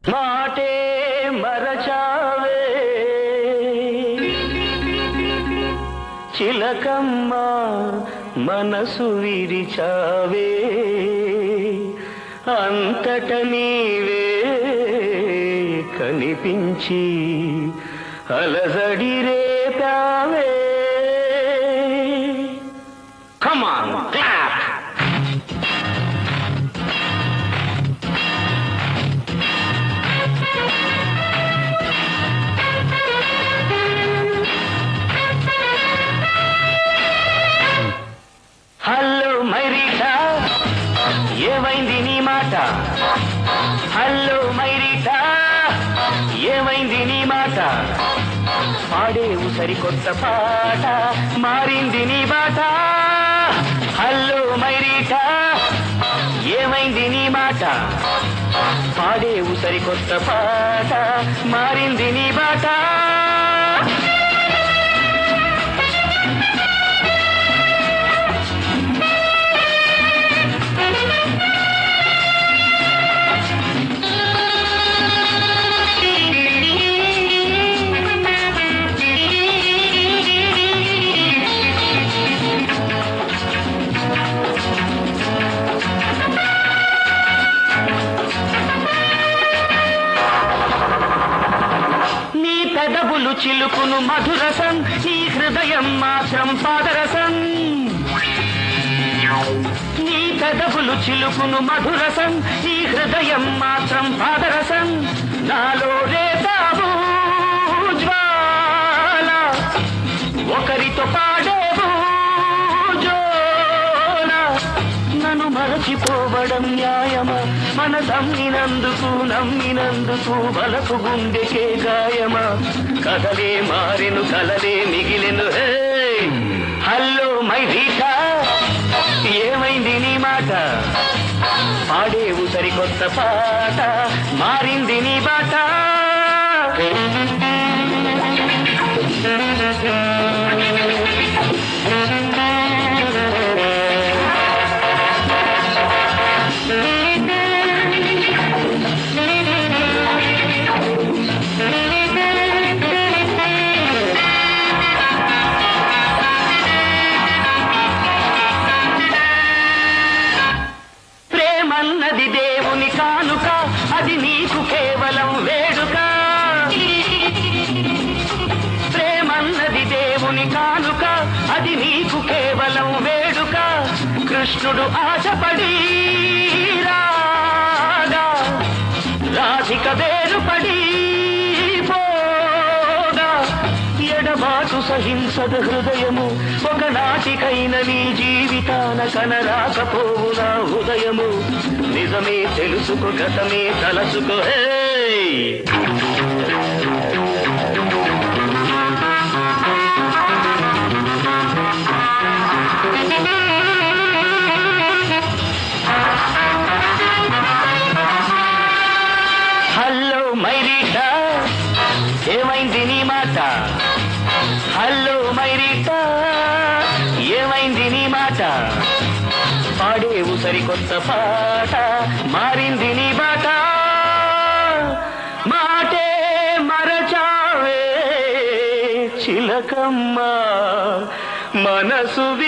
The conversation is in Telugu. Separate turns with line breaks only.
మాటే మరచావే చిలకమ్మ మనసు విరిచావే అంతట నీవే కనిపించి అలజడి రేపావే కమాన్ క్లాప్ హలో మైరీటా ఏమైంది నీ మాట హలో మైరీటా ఏమైంది నీ మాట పాడేవు సరికొత్త పాట మారింది నీ బాట హలో మైరీటా ఏమైంది నీ మాట పాడేవు సరికొత్త పాట మారింది నీ బాట నీ పెదవులు చిలుకును మధురసం నీ హృదయం మాత్రం పాదరసం నీ పెదవులు చిలుకును మధురసం నీ హృదయం మాత్రం పాదరసం నాలో రేతావు జ్వాల ఒకరితో పాడేవు జోల నన్ను మరచిపోవడం న్యాయమా మన నమ్మినందుకు నమ్మినందుకు బలపు గుండెకే గాయమా కథలే మారెను కలలే మిగిలెను హే హలో మై రీటా ఏమైంది నీ మాట పాడేవు సరికొత్త పాట మారింది నీ బాట ప్రేమన్నది దేవుని కానుక అది నీకు కేవలం వేడుక ప్రేమన్నది దేవుని కానుక అది నీకు కేవలం వేడుక కృష్ణుడు ఆశపడి రాగా రాధిక వేరుపడి పోగా ఎడబాటు సహింసద హృదయము ఒకనాటికైన నీ జీవితాన కనరాకపోవు నా హృదయము నిజమే తెలుసుకో గతమే తలసుకో హే హలో మైరీటా ఏమైంది నీ మాట హలో మైరీటా ఏమైంది నీ మాట పాడేవు సరికొత్త పాట మారింది నీ బాట మాటే మరచావే చిలకమ్మ మనసు